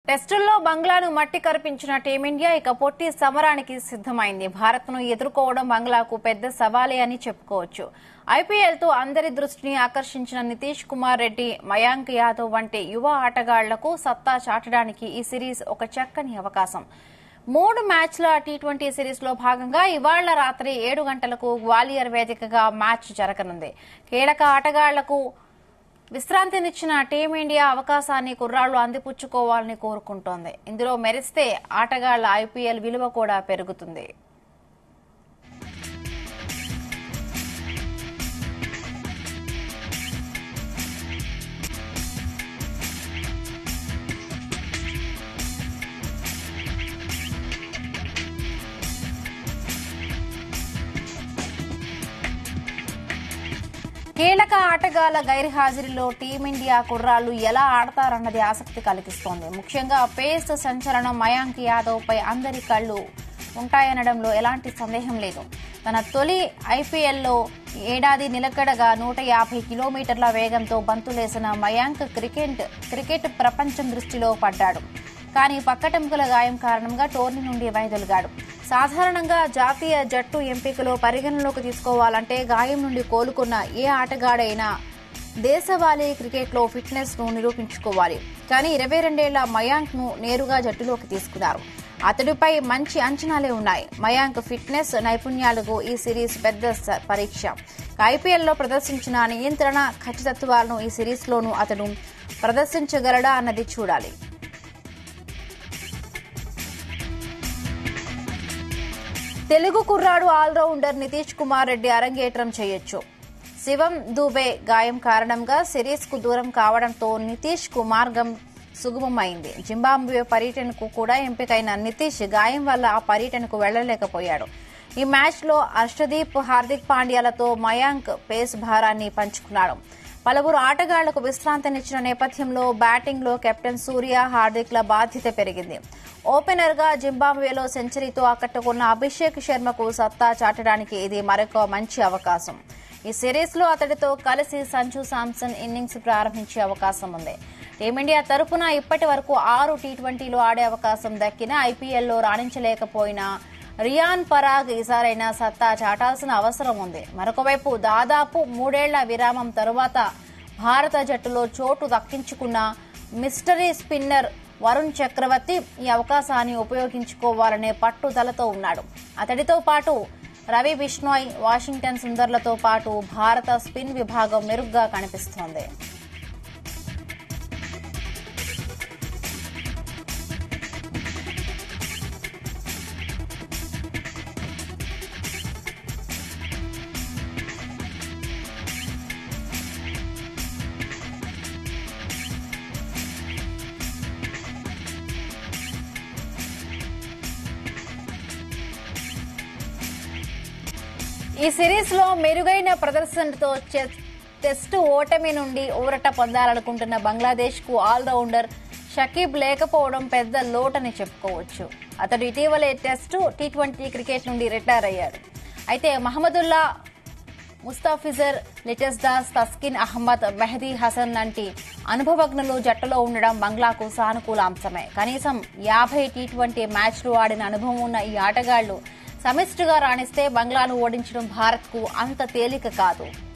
టెస్టుల్లో బంగ్లాను మట్టి కరిపించిన టీమిండియా ఇక పొట్టి సమరానికి సిద్దమైంది భారత్ను ఎదుర్కోవడం బంగ్లాకు పెద్ద సవాలే అని చెప్పుకోవచ్చు ఐపీఎల్తో అందరి దృష్టిని ఆకర్షించిన నితీష్ కుమార్ రెడ్డి మయాంక్ యాదవ్ వంటి యువ ఆటగాళ్లకు సత్తా చాటడానికి ఈ సిరీస్ ఒక చక్కని అవకాశం మూడు మ్యాచ్ల టీ ట్వంటీ సిరీస్ లో భాగంగా ఇవాళ్ల రాత్రి ఏడు గంటలకు గ్వాలియర్ వేదికగా మ్యాచ్ జరగనుంది కీలక ఆటగాళ్లకు విశ్రాంతినిచ్చిన టీమిండియా అవకాశాన్ని కుర్రాళ్లు అందిపుచ్చుకోవాలని కోరుకుంటోంది ఇందులో మెరిస్తే ఆటగాళ్ల ఐపీఎల్ విలువ కూడా పెరుగుతుంది కీలక ఆటగాళ్ల గైర్హాజరీలో టీమిండియా కుర్రాళ్లు ఎలా ఆడతారన్నది ఆసక్తి కలిగిస్తోంది ముఖ్యంగా పేస్ సంచలనం మయాంక్ యాదవ్ పై అందరి కళ్లు ఉంటాయనడంలో ఎలాంటి సందేహం లేదు తన తొలి ఐపీఎల్లో ఏడాది నిలకడగా నూట యాభై కిలోమీటర్ల వేగంతో బంతులేసిన మయాంక్ క్రికెట్ క్రికెట్ ప్రపంచం దృష్టిలో పడ్డాడు కానీ పక్కటెముకల గాయం కారణంగా టోర్నీ నుండి వైదొలిగాడు సాధారణంగా జాతీయ జట్టు ఎంపికలో పరిగణలోకి తీసుకోవాలంటే గాయం నుండి కోలుకున్న ఏ ఆటగాడైనా దేశవాళీ క్రికెట్లో ఫిట్నెస్ ను నిరూపించుకోవాలి కానీ ఇరవై రెండేళ్ల మయాంక్ ను నేరుగా జట్టులోకి తీసుకున్నారు అతడిపై మంచి అంచనాలే ఉన్నాయి మయాంక్ ఫిట్నెస్ నైపుణ్యాలకు ఈ సిరీస్ పెద్ద స- పరీక్ష ఐపీఎల్లో ప్రదర్శించిన నియంత్రణ ఖచ్చితత్వాలను ఈ సిరీస్లోనూ అతడు ప్రదర్శించగలడా అన్నది చూడాలి తెలుగు కుర్రాడు ఆల్రౌండర్ నితీష్ కుమార్ రెడ్డి అరంగేట్రం చేయొచ్చు శివం దూబే గాయం కారణంగా సిరీస్ కు దూరం కావడంతో నితీష్ కు మార్గం సుగమమైంది జింబాబ్వే పర్యటనకు కూడా ఎంపికైన నితీష్ గాయం వల్ల ఆ పర్యటనకు వెళ్లలేకపోయాడు ఈ మ్యాచ్ లో హర్షదీప్ హార్దిక్ పాండ్యాలతో మయాంక్ పేస్ భారాన్ని పంచుకున్నాడు పలువురు ఆటగాళ్లకు విశ్రాంతినిచ్చిన నేపథ్యంలో బ్యాటింగ్ లో కెప్టెన్ సూర్య హార్దిక్ల బాధ్యత పెరిగింది ఓపెనర్ గా జింబాబ్వేలో సెంచరీతో ఆకట్టుకున్న అభిషేక్ శర్మకు సత్తా చాటడానికి ఇది మరొక మంచి అవకాశం ఈ సిరీస్ లో అతడితో కలిసి సంజు సామ్సన్ ఇన్నింగ్స్ ప్రారంభించే అవకాశం ఉంది టీమిండియా తరపున ఇప్పటి వరకు ఆరు టీ ట్వంటీలో ఆడే అవకాశం దక్కిన ఐపీఎల్లో రాణించలేకపోయినా రియాన్ పరాగ్ ఈసారైనా సత్తా చాటాల్సిన అవసరం ఉంది మరొకవైపు దాదాపు మూడేళ్ల విరామం తరువాత భారత జట్టులో చోటు దక్కించుకున్న మిస్టరీ స్పిన్నర్ వరుణ్ చక్రవర్తి ఈ అవకాశాన్ని ఉపయోగించుకోవాలనే పట్టుదలతో ఉన్నాడు అతడితో పాటు రవి బిష్ణోయ్ వాషింగ్టన్ సుందర్లతో పాటు భారత స్పిన్ విభాగం మెరుగ్గా కనిపిస్తోంది ఈ సిరీస్ లో మెరుగైన ప్రదర్శనతో చె- టెస్టు ఓటమి నుండి ఊరట పొందాలనుకుంటున్న బంగ్లాదేశ్ కు ఆల్రౌండర్ షకీబ్ లేకపోవడం పెద్ద లోటని చెప్పుకోవచ్చు అతడు ఇటీవలే టెస్టు టీ ట్వంటీ క్రికెట్ నుండి రిటైర్ అయ్యాడు అయితే మహమ్మదుల్లా ముస్తాఫిజర్ లిటస్ దాస్ తస్కిన్ అహ్మద్ మెహదీ హసన్ లాంటి అనుభవజ్ఞులు జట్టులో ఉండడం బంగ్లాకు సానుకూల అంశమే కనీసం యాభై టీ ట్వంటీ మ్యాచ్లు ఆడిన అనుభవం ఉన్న ఈ ఆటగాళ్లు సమిష్టిగా రాణిస్తే బంగ్లాను ఓడించడం భారత్కు అంత తేలిక కాదు